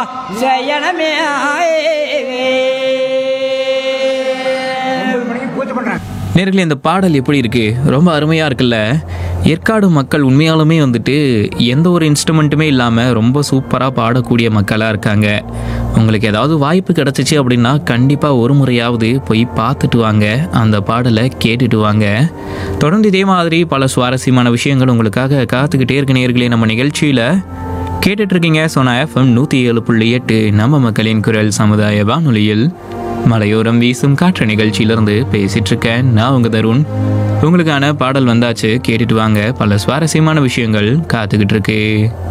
செய்யணுமே ஒன்பது மணிக்கு பூஜை பண்றாங்க நேர்களே இந்த பாடல் எப்படி இருக்கு ரொம்ப அருமையா இருக்குல்ல ஏற்காடு மக்கள் உண்மையாலுமே வந்துட்டு எந்த ஒரு இன்ஸ்ட்ருமெண்ட்டுமே இல்லாமல் ரொம்ப சூப்பராக பாடக்கூடிய மக்களாக இருக்காங்க உங்களுக்கு ஏதாவது வாய்ப்பு கிடச்சிச்சு அப்படின்னா கண்டிப்பாக ஒரு முறையாவது போய் பார்த்துட்டு வாங்க அந்த பாடலை கேட்டுட்டு வாங்க தொடர்ந்து இதே மாதிரி பல சுவாரஸ்யமான விஷயங்கள் உங்களுக்காக காத்துக்கிட்டே இருக்க நேர்களே நம்ம நிகழ்ச்சியில் கேட்டுட்டு இருக்கீங்க சோனா எஃப்எம் நூற்றி ஏழு புள்ளி எட்டு நம்ம மக்களின் குரல் சமுதாய வானொலியில் மலையோரம் வீசும் காற்று நிகழ்ச்சியிலிருந்து பேசிட்டு இருக்கேன் நான் உங்க தருண் உங்களுக்கான பாடல் வந்தாச்சு கேட்டுட்டு வாங்க பல சுவாரஸ்யமான விஷயங்கள் காத்துக்கிட்டு இருக்கு